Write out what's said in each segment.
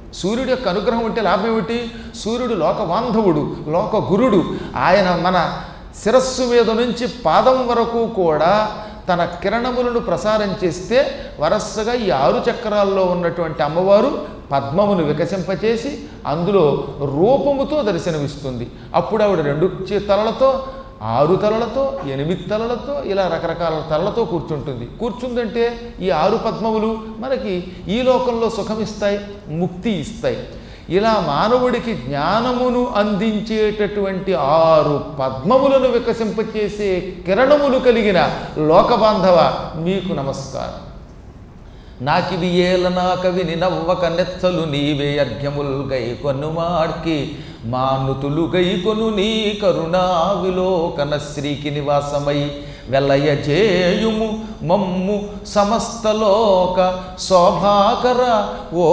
సూర్యుడి యొక్క అనుగ్రహం ఉంటే లాభం ఏమిటి సూర్యుడు లోక బాంధవుడు లోక గురుడు ఆయన మన శిరస్సు మీద నుంచి పాదం వరకు కూడా తన కిరణములను ప్రసారం చేస్తే వరసగా ఈ ఆరు చక్రాల్లో ఉన్నటువంటి అమ్మవారు పద్మమును వికసింపచేసి అందులో రూపముతో దర్శనమిస్తుంది అప్పుడు ఆవిడ రెండు చే- తలలతో ఆరు తలలతో ఎనిమిది తలలతో ఇలా రకరకాల తలలతో కూర్చుంటుంది కూర్చుందంటే ఈ ఆరు పద్మములు మనకి ఈ లోకంలో సుఖమిస్తాయి ముక్తి ఇస్తాయి ఇలా మానవుడికి జ్ఞానమును అందించేటటువంటి ఆరు పద్మములను వికసింపచేసే కిరణములు కలిగిన లోకబాంధవ మీకు నమస్కారం నాకివి ఏల నా కవిని నవ్వక నెచ్చలు నీవే అర్ఘ్యముల్ గై కొనుమాడ్కి మానుతులు గై కొను నీ కరుణా విలోకన శ్రీకి నివాసమై వెల్లయ జేయుము మమ్ము సమస్తలోక శోభాకర ఓ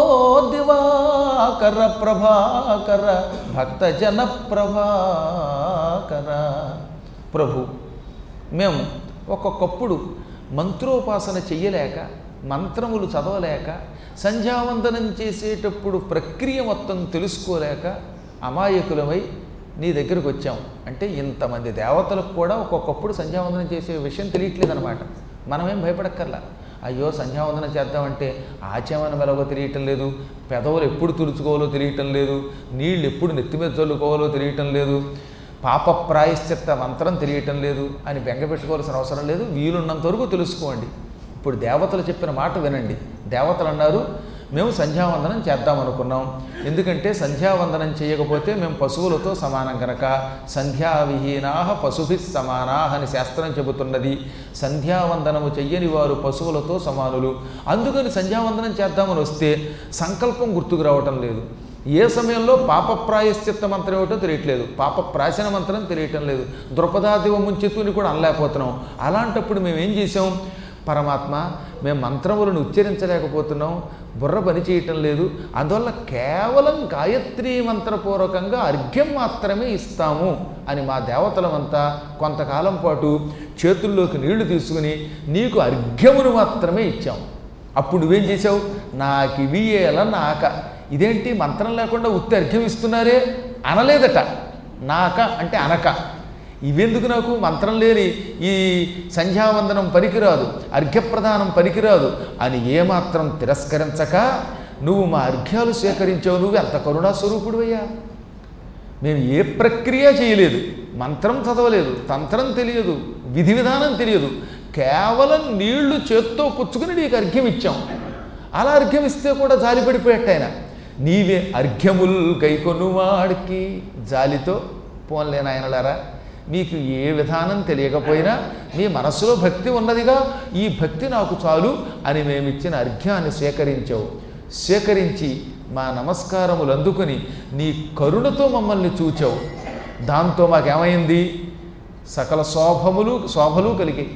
దివాకర ప్రభాకర భక్తజన ప్రభాకర ప్రభు మేము ఒక్కొక్కప్పుడు మంత్రోపాసన చెయ్యలేక మంత్రములు చదవలేక సంధ్యావందనం చేసేటప్పుడు ప్రక్రియ మొత్తం తెలుసుకోలేక అమాయకులమై నీ దగ్గరకు వచ్చాం అంటే ఇంతమంది దేవతలకు కూడా ఒక్కొక్కప్పుడు సంధ్యావందనం చేసే విషయం తెలియట్లేదన్నమాట మనమేం భయపడక్కర్లా అయ్యో సంధ్యావందనం చేద్దామంటే ఆచమనం ఎలాగో తెలియటం లేదు పెదవులు ఎప్పుడు తుడుచుకోవాలో తెలియటం లేదు నీళ్ళు ఎప్పుడు నెత్తి మీద చల్లుకోవాలో తెలియటం లేదు పాప ప్రాయశ్చిత్త మంత్రం తెలియటం లేదు అని బెంగ పెట్టుకోవాల్సిన అవసరం లేదు వీలున్నంత వరకు తెలుసుకోండి ఇప్పుడు దేవతలు చెప్పిన మాట వినండి దేవతలు అన్నారు మేము సంధ్యావందనం చేద్దామనుకున్నాం ఎందుకంటే సంధ్యావందనం చేయకపోతే మేము పశువులతో సమానం కనుక సంధ్యావిహీనా పశుభి సమానా అని శాస్త్రం చెబుతున్నది సంధ్యావందనము చెయ్యని వారు పశువులతో సమానులు అందుకని సంధ్యావందనం చేద్దామని వస్తే సంకల్పం గుర్తుకు రావటం లేదు ఏ సమయంలో పాప ప్రాయశ్చిత్త మంత్రం ఏమిటో తెలియట్లేదు పాప ప్రాచీన మంత్రం తెలియటం లేదు ద్రుపదాదివ ముంచెత్తుని కూడా అనలేకపోతున్నాం అలాంటప్పుడు మేము ఏం చేసాం పరమాత్మ మేము మంత్రములను ఉచ్చరించలేకపోతున్నాం బుర్ర పని చేయటం లేదు అందువల్ల కేవలం గాయత్రీ మంత్రపూర్వకంగా అర్ఘ్యం మాత్రమే ఇస్తాము అని మా దేవతలమంతా కొంతకాలం పాటు చేతుల్లోకి నీళ్లు తీసుకుని నీకు అర్ఘ్యమును మాత్రమే ఇచ్చాం అప్పుడు నువ్వేం చేసావు నాకు ఇవియేల నాక ఇదేంటి మంత్రం లేకుండా ఉత్తి అర్ఘ్యం ఇస్తున్నారే అనలేదట నాక అంటే అనక ఇవెందుకు నాకు మంత్రం లేని ఈ సంధ్యావందనం పనికిరాదు అర్ఘ్యప్రదానం పనికిరాదు అని ఏమాత్రం తిరస్కరించక నువ్వు మా అర్ఘ్యాలు స్వీకరించావు నువ్వు ఎంత కరుణా స్వరూపుడువయ్యా మేము ఏ ప్రక్రియ చేయలేదు మంత్రం చదవలేదు తంత్రం తెలియదు విధి విధానం తెలియదు కేవలం నీళ్లు చేత్తో పుచ్చుకుని నీకు అర్ఘ్యం ఇచ్చాం అలా అర్ఘ్యం ఇస్తే కూడా జాలి పడిపోయేట్టు ఆయన నీవే అర్ఘ్యముల్ గైకొనువాడికి జాలితో పోన్లే నాయనలారా మీకు ఏ విధానం తెలియకపోయినా మీ మనస్సులో భక్తి ఉన్నదిగా ఈ భక్తి నాకు చాలు అని మేమిచ్చిన అర్ఘ్యాన్ని స్వీకరించావు స్వీకరించి మా నమస్కారములు అందుకుని నీ కరుణతో మమ్మల్ని చూచావు దాంతో మాకేమైంది సకల శోభములు శోభలు కలిగాయి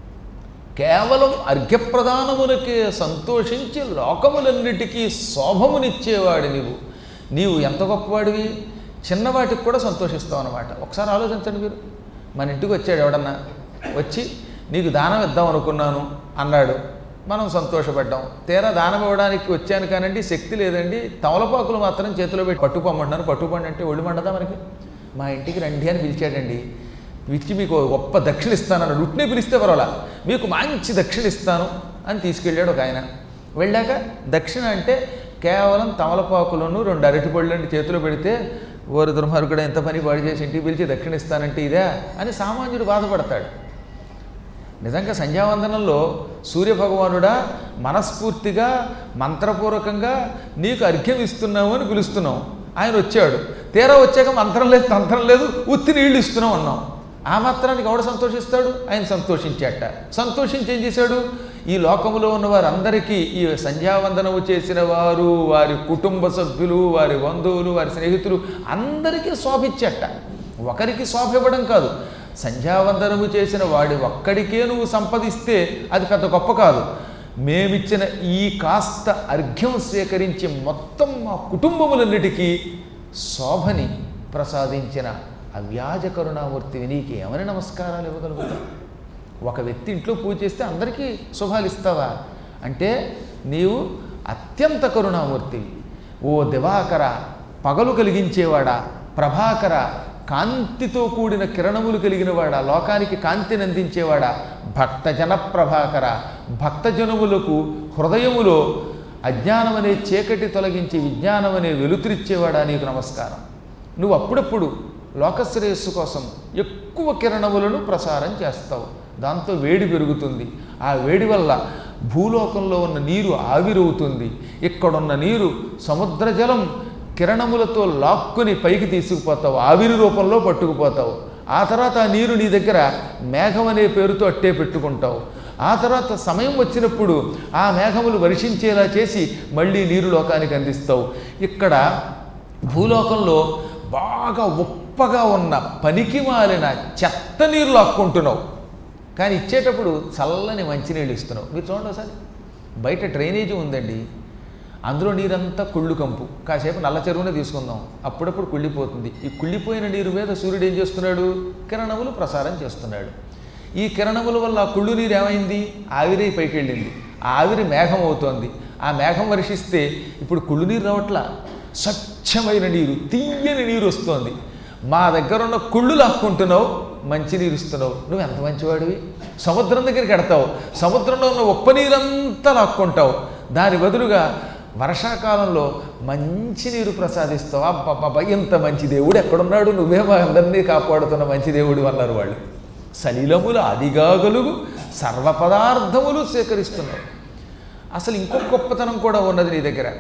కేవలం అర్ఘ్యప్రదానమునకే సంతోషించి లోకములన్నిటికీ శోభమునిచ్చేవాడు నీవు నీవు ఎంత గొప్పవాడివి చిన్నవాటికి కూడా సంతోషిస్తావు అనమాట ఒకసారి ఆలోచించండి మీరు మన ఇంటికి వచ్చాడు ఎవడన్నా వచ్చి నీకు దానం ఇద్దాం అనుకున్నాను అన్నాడు మనం సంతోషపడ్డాం తీరా దానం ఇవ్వడానికి వచ్చాను కానండి శక్తి లేదండి తమలపాకులు మాత్రం చేతిలో పెట్టి పట్టుకోమంటున్నాను పట్టుకోండి అంటే ఒళ్ళు మండదా మనకి మా ఇంటికి రండి అని పిలిచాడండి పిలిచి మీకు ఓ గొప్ప దక్షిణ ఇస్తానన్నాడు ఉట్నే పిలిస్తే పర్వాలా మీకు మంచి దక్షిణ ఇస్తాను అని తీసుకెళ్ళాడు ఒక ఆయన వెళ్ళాక దక్షిణ అంటే కేవలం తమలపాకులను రెండు అరటిపళ్ళని చేతిలో పెడితే ఓరు దుర్మార్గుడు ఎంత పని పాడు చేసి ఇంటికి పిలిచి దక్షిణ ఇస్తానంటే ఇదే అని సామాన్యుడు బాధపడతాడు నిజంగా సంధ్యావందనంలో సూర్యభగవానుడా మనస్ఫూర్తిగా మంత్రపూర్వకంగా నీకు అర్ఘ్యం ఇస్తున్నాము అని పిలుస్తున్నాం ఆయన వచ్చాడు తీరా వచ్చాక మంత్రం లేదు తంత్రం లేదు ఉత్తి నీళ్లు ఇస్తున్నాం అన్నాం ఆ మాత్రానికి ఎవడు సంతోషిస్తాడు ఆయన సంతోషించాట శోషించి ఏం చేశాడు ఈ లోకములో ఉన్న వారందరికీ ఈ సంధ్యావందనము చేసిన వారు వారి కుటుంబ సభ్యులు వారి బంధువులు వారి స్నేహితులు అందరికీ శోభిచ్చట ఒకరికి శోభ ఇవ్వడం కాదు సంధ్యావందనము చేసిన వాడి ఒక్కడికే నువ్వు సంపదిస్తే అది పెద్ద గొప్ప కాదు మేమిచ్చిన ఈ కాస్త అర్ఘ్యం స్వీకరించి మొత్తం మా కుటుంబములన్నిటికీ శోభని ప్రసాదించిన అవ్యాజ కరుణామూర్తివి నీకు ఏమని నమస్కారాలు ఇవ్వగలుగుతావు ఒక వ్యక్తి ఇంట్లో పూజ చేస్తే అందరికీ శుభాలు ఇస్తావా అంటే నీవు అత్యంత కరుణామూర్తివి ఓ దివాకర పగలు కలిగించేవాడా ప్రభాకర కాంతితో కూడిన కిరణములు కలిగినవాడా లోకానికి కాంతిని అందించేవాడా భక్తజన ప్రభాకర భక్తజనములకు హృదయములో అజ్ఞానం అనే చీకటి తొలగించి విజ్ఞానం అనే వెలుతురిచ్చేవాడా నీకు నమస్కారం నువ్వు అప్పుడప్పుడు లోకశ్రేయస్సు కోసం ఎక్కువ కిరణములను ప్రసారం చేస్తావు దాంతో వేడి పెరుగుతుంది ఆ వేడి వల్ల భూలోకంలో ఉన్న నీరు ఆవిరవుతుంది ఇక్కడున్న నీరు సముద్ర జలం కిరణములతో లాక్కుని పైకి తీసుకుపోతావు ఆవిరి రూపంలో పట్టుకుపోతావు ఆ తర్వాత ఆ నీరు నీ దగ్గర మేఘం అనే పేరుతో అట్టే పెట్టుకుంటావు ఆ తర్వాత సమయం వచ్చినప్పుడు ఆ మేఘములు వర్షించేలా చేసి మళ్ళీ నీరు లోకానికి అందిస్తావు ఇక్కడ భూలోకంలో బాగా ఉప్పగా ఉన్న పనికి మాలిన చెత్త నీరు లాక్కుంటున్నావు కానీ ఇచ్చేటప్పుడు చల్లని మంచినీళ్ళు ఇస్తున్నావు మీరు చూడండి ఒకసారి బయట డ్రైనేజీ ఉందండి అందులో నీరంతా కుళ్ళు కంపు కాసేపు నల్ల చెరువునే తీసుకుందాం అప్పుడప్పుడు కుళ్ళిపోతుంది ఈ కుళ్ళిపోయిన నీరు మీద సూర్యుడు ఏం చేస్తున్నాడు కిరణములు ప్రసారం చేస్తున్నాడు ఈ కిరణముల వల్ల ఆ కుళ్ళు నీరు ఏమైంది ఆవిరి పైకి వెళ్ళింది ఆ ఆవిరి మేఘం అవుతోంది ఆ మేఘం వర్షిస్తే ఇప్పుడు కుళ్ళు నీరు రావట్లా స్వచ్ఛమైన నీరు తీయని నీరు వస్తోంది మా దగ్గర ఉన్న కుళ్ళు లాక్కుంటున్నావు మంచి నీరు ఇస్తున్నావు నువ్వు ఎంత మంచివాడివి సముద్రం దగ్గరికి ఎడతావు సముద్రంలో ఉన్న ఉప్ప నీరంతా లాక్కుంటావు దాని బదులుగా వర్షాకాలంలో మంచి నీరు ప్రసాదిస్తావు అబ్బబ్బబ్బ ఇంత మంచి దేవుడు ఎక్కడున్నాడు నువ్వే మా అందరినీ కాపాడుతున్న మంచి దేవుడు అన్నారు వాళ్ళు సలిలములు అదిగాగలుగు సర్వ పదార్థములు సేకరిస్తున్నావు అసలు ఇంకొక గొప్పతనం కూడా ఉన్నది నీ దగ్గర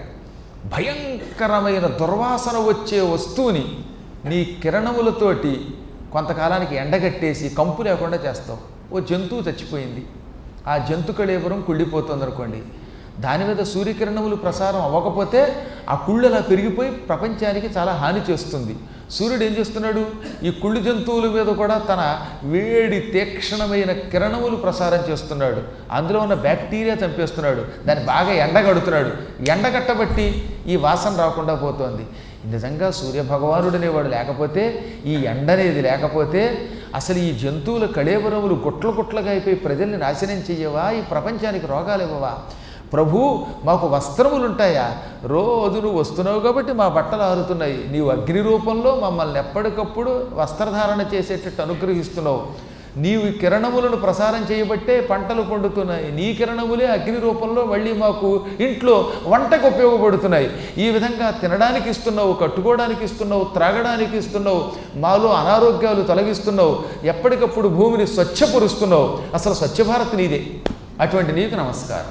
భయంకరమైన దుర్వాసన వచ్చే వస్తువుని నీ కిరణములతోటి కొంతకాలానికి ఎండగట్టేసి కంపు లేకుండా చేస్తావు ఓ జంతువు చచ్చిపోయింది ఆ జంతు కళేబరం కుళ్ళిపోతుంది అనుకోండి దాని మీద సూర్యకిరణములు ప్రసారం అవ్వకపోతే ఆ కుళ్ళు అలా పెరిగిపోయి ప్రపంచానికి చాలా హాని చేస్తుంది సూర్యుడు ఏం చేస్తున్నాడు ఈ కుళ్ళు జంతువుల మీద కూడా తన వేడి తీక్షణమైన కిరణములు ప్రసారం చేస్తున్నాడు అందులో ఉన్న బ్యాక్టీరియా చంపేస్తున్నాడు దాన్ని బాగా ఎండగడుతున్నాడు ఎండగట్టబట్టి ఈ వాసన రాకుండా పోతోంది నిజంగా సూర్యభగవానుడు అనేవాడు లేకపోతే ఈ ఎండ అనేది లేకపోతే అసలు ఈ జంతువుల కళేబరములు గుట్ల గుట్లగా అయిపోయి ప్రజల్ని నాశనం చెయ్యవా ఈ ప్రపంచానికి రోగాలు ఇవ్వవా ప్రభు మాకు వస్త్రములు ఉంటాయా రోజు నువ్వు వస్తున్నావు కాబట్టి మా బట్టలు ఆరుతున్నాయి నీవు అగ్ని రూపంలో మమ్మల్ని ఎప్పటికప్పుడు వస్త్రధారణ చేసేటట్టు అనుగ్రహిస్తున్నావు నీవు ఈ కిరణములను ప్రసారం చేయబట్టే పంటలు పండుతున్నాయి నీ కిరణములే అగ్ని రూపంలో మళ్ళీ మాకు ఇంట్లో వంటకు ఉపయోగపడుతున్నాయి ఈ విధంగా తినడానికి ఇస్తున్నావు కట్టుకోవడానికి ఇస్తున్నావు త్రాగడానికి ఇస్తున్నావు మాలో అనారోగ్యాలు తొలగిస్తున్నావు ఎప్పటికప్పుడు భూమిని స్వచ్ఛపరుస్తున్నావు అసలు స్వచ్ఛ భారత్ నీదే అటువంటి నీకు నమస్కారం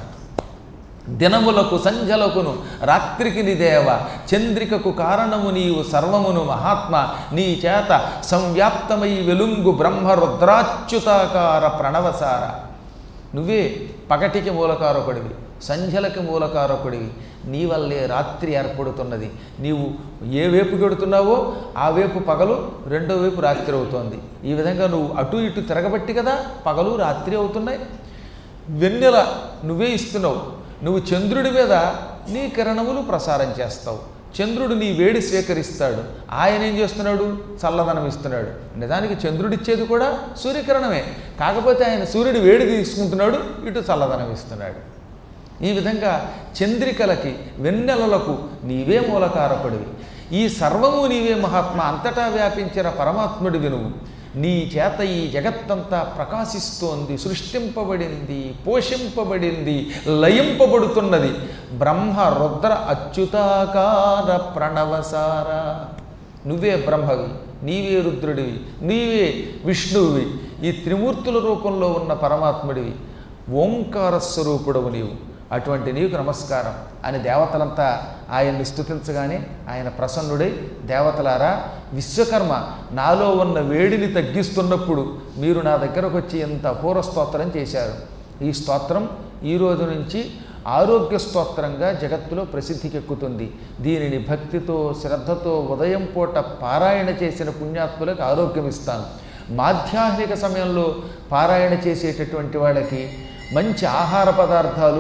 దినములకు సంధ్యలకును రాత్రికి నిదేవ చంద్రికకు కారణము నీవు సర్వమును మహాత్మ నీ చేత సంవ్యాప్తమై వెలుంగు బ్రహ్మ రుద్రాచ్యుతాకార ప్రణవసార నువ్వే పగటికి మూలకారకుడివి సంధ్యలకి మూలకారకుడివి నీ వల్లే రాత్రి ఏర్పడుతున్నది నీవు ఏ వైపు గెడుతున్నావో ఆ వైపు పగలు రెండో వైపు రాత్రి అవుతోంది ఈ విధంగా నువ్వు అటు ఇటు తిరగబట్టి కదా పగలు రాత్రి అవుతున్నాయి వెన్నెల నువ్వే ఇస్తున్నావు నువ్వు చంద్రుడి మీద నీ కిరణములు ప్రసారం చేస్తావు చంద్రుడు నీ వేడి స్వీకరిస్తాడు ఆయన ఏం చేస్తున్నాడు చల్లదనం ఇస్తున్నాడు నిజానికి చంద్రుడిచ్చేది కూడా సూర్యకిరణమే కాకపోతే ఆయన సూర్యుడు వేడి తీసుకుంటున్నాడు ఇటు చల్లదనం ఇస్తున్నాడు ఈ విధంగా చంద్రికలకి వెన్నెలలకు నీవే మూలకారకుడివి ఈ సర్వము నీవే మహాత్మ అంతటా వ్యాపించిన పరమాత్ముడివి నువ్వు నీ చేత ఈ జగత్తంతా ప్రకాశిస్తోంది సృష్టింపబడింది పోషింపబడింది లయింపబడుతున్నది బ్రహ్మ రుద్ర అచ్యుతాకార ప్రణవసార నువ్వే బ్రహ్మవి నీవే రుద్రుడివి నీవే విష్ణువువి ఈ త్రిమూర్తుల రూపంలో ఉన్న పరమాత్ముడివి ఓంకార స్వరూపుడవు నీవు అటువంటి నీకు నమస్కారం అని దేవతలంతా ఆయన్ని స్థుతించగానే ఆయన ప్రసన్నుడై దేవతలారా విశ్వకర్మ నాలో ఉన్న వేడిని తగ్గిస్తున్నప్పుడు మీరు నా దగ్గరకు వచ్చి ఎంత అపూర్వ స్తోత్రం చేశారు ఈ స్తోత్రం ఈ రోజు నుంచి ఆరోగ్య స్తోత్రంగా జగత్తులో ప్రసిద్ధికెక్కుతుంది దీనిని భక్తితో శ్రద్ధతో ఉదయం పూట పారాయణ చేసిన పుణ్యాత్ములకు ఆరోగ్యం ఇస్తాను మాధ్యాహ్నిక సమయంలో పారాయణ చేసేటటువంటి వాళ్ళకి మంచి ఆహార పదార్థాలు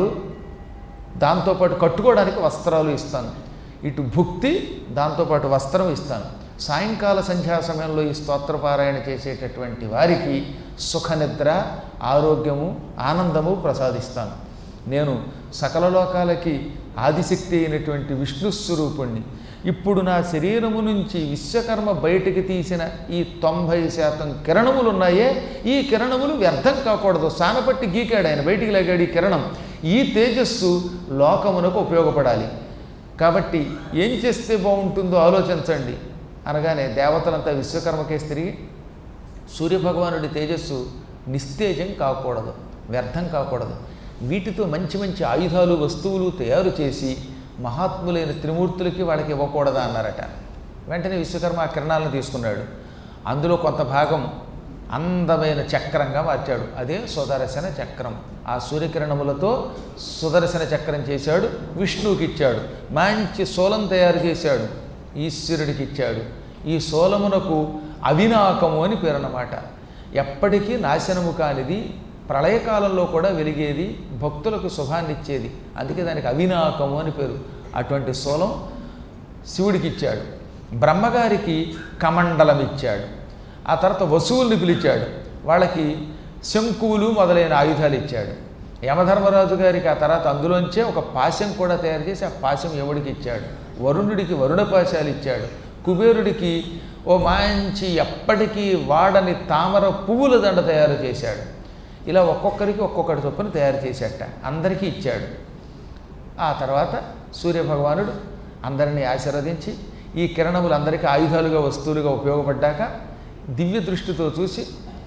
దాంతోపాటు కట్టుకోవడానికి వస్త్రాలు ఇస్తాను ఇటు భుక్తి దాంతోపాటు వస్త్రం ఇస్తాను సాయంకాల సంధ్యా సమయంలో ఈ స్తోత్రపారాయణ చేసేటటువంటి వారికి సుఖనిద్ర ఆరోగ్యము ఆనందము ప్రసాదిస్తాను నేను సకల లోకాలకి ఆదిశక్తి అయినటువంటి విష్ణు స్వరూపుణ్ణి ఇప్పుడు నా శరీరము నుంచి విశ్వకర్మ బయటికి తీసిన ఈ తొంభై శాతం కిరణములు ఉన్నాయే ఈ కిరణములు వ్యర్థం కాకూడదు సానపట్టి గీకాడు ఆయన బయటికి లాగాడు ఈ కిరణం ఈ తేజస్సు లోకమునకు ఉపయోగపడాలి కాబట్టి ఏం చేస్తే బాగుంటుందో ఆలోచించండి అనగానే దేవతలంతా విశ్వకర్మకేసి తిరిగి సూర్యభగవానుడి తేజస్సు నిస్తేజం కాకూడదు వ్యర్థం కాకూడదు వీటితో మంచి మంచి ఆయుధాలు వస్తువులు తయారు చేసి మహాత్ములైన త్రిమూర్తులకి వాళ్ళకి ఇవ్వకూడదా అన్నారట వెంటనే విశ్వకర్మ ఆ కిరణాలను తీసుకున్నాడు అందులో కొంత భాగం అందమైన చక్రంగా మార్చాడు అదే సుదర్శన చక్రం ఆ సూర్యకిరణములతో సుదర్శన చక్రం చేశాడు విష్ణువుకి ఇచ్చాడు మంచి సోలం తయారు చేశాడు ఈశ్వరుడికి ఇచ్చాడు ఈ సోలమునకు అవినాకము అని పేరు అన్నమాట ఎప్పటికీ నాశనము కానిది ప్రళయకాలంలో కూడా వెలిగేది భక్తులకు శుభాన్ని ఇచ్చేది అందుకే దానికి అవినాకము అని పేరు అటువంటి సోలం శివుడికి ఇచ్చాడు బ్రహ్మగారికి కమండలం ఇచ్చాడు ఆ తర్వాత వసువుల్ని పిలిచాడు వాళ్ళకి శంకువులు మొదలైన ఆయుధాలు ఇచ్చాడు యమధర్మరాజు గారికి ఆ తర్వాత అందులోంచే ఒక పాశం కూడా తయారు చేసి ఆ పాశం ఎవడికి ఇచ్చాడు వరుణుడికి వరుణ పాశాలు ఇచ్చాడు కుబేరుడికి ఓ మంచి ఎప్పటికీ వాడని తామర పువ్వుల దండ తయారు చేశాడు ఇలా ఒక్కొక్కరికి ఒక్కొక్కటి చొప్పున తయారు చేశాట అందరికీ ఇచ్చాడు ఆ తర్వాత సూర్యభగవానుడు అందరినీ ఆశీర్వదించి ఈ కిరణములు అందరికీ ఆయుధాలుగా వస్తువులుగా ఉపయోగపడ్డాక దివ్య దృష్టితో చూసి